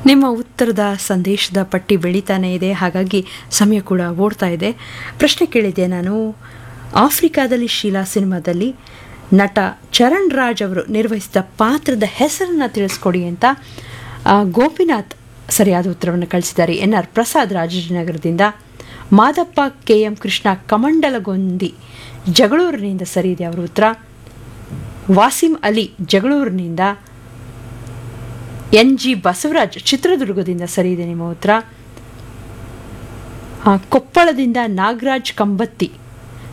ನಿಮ್ಮ ಉತ್ತರದ ಸಂದೇಶದ ಪಟ್ಟಿ ಬೆಳೀತಾನೆ ಇದೆ ಹಾಗಾಗಿ ಸಮಯ ಕೂಡ ಓಡ್ತಾ ಇದೆ ಪ್ರಶ್ನೆ ಕೇಳಿದೆ ನಾನು ಆಫ್ರಿಕಾದಲ್ಲಿ ಶೀಲಾ ಸಿನಿಮಾದಲ್ಲಿ ನಟ ಚರಣ್ ರಾಜ್ ಅವರು ನಿರ್ವಹಿಸಿದ ಪಾತ್ರದ ಹೆಸರನ್ನು ತಿಳಿಸ್ಕೊಡಿ ಅಂತ ಆ, ಗೋಪಿನಾಥ್ ಸರಿಯಾದ ಉತ್ತರವನ್ನು ಕಳಿಸಿದ್ದಾರೆ ಎನ್ ಆರ್ ಪ್ರಸಾದ್ ರಾಜಾಜಿನಗರದಿಂದ ಮಾದಪ್ಪ ಕೆ ಎಂ ಕೃಷ್ಣ ಕಮಂಡಲಗೊಂದಿ ಜಗಳೂರಿನಿಂದ ಸರಿ ಇದೆ ಅವರ ಉತ್ತರ ವಾಸಿಂ ಅಲಿ ಜಗಳೂರಿನಿಂದ ಎನ್ ಜಿ ಬಸವರಾಜ್ ಚಿತ್ರದುರ್ಗದಿಂದ ಸರಿ ಇದೆ ನಿಮ್ಮ ಉತ್ತರ ಆ, ಕೊಪ್ಪಳದಿಂದ ನಾಗರಾಜ್ ಕಂಬತ್ತಿ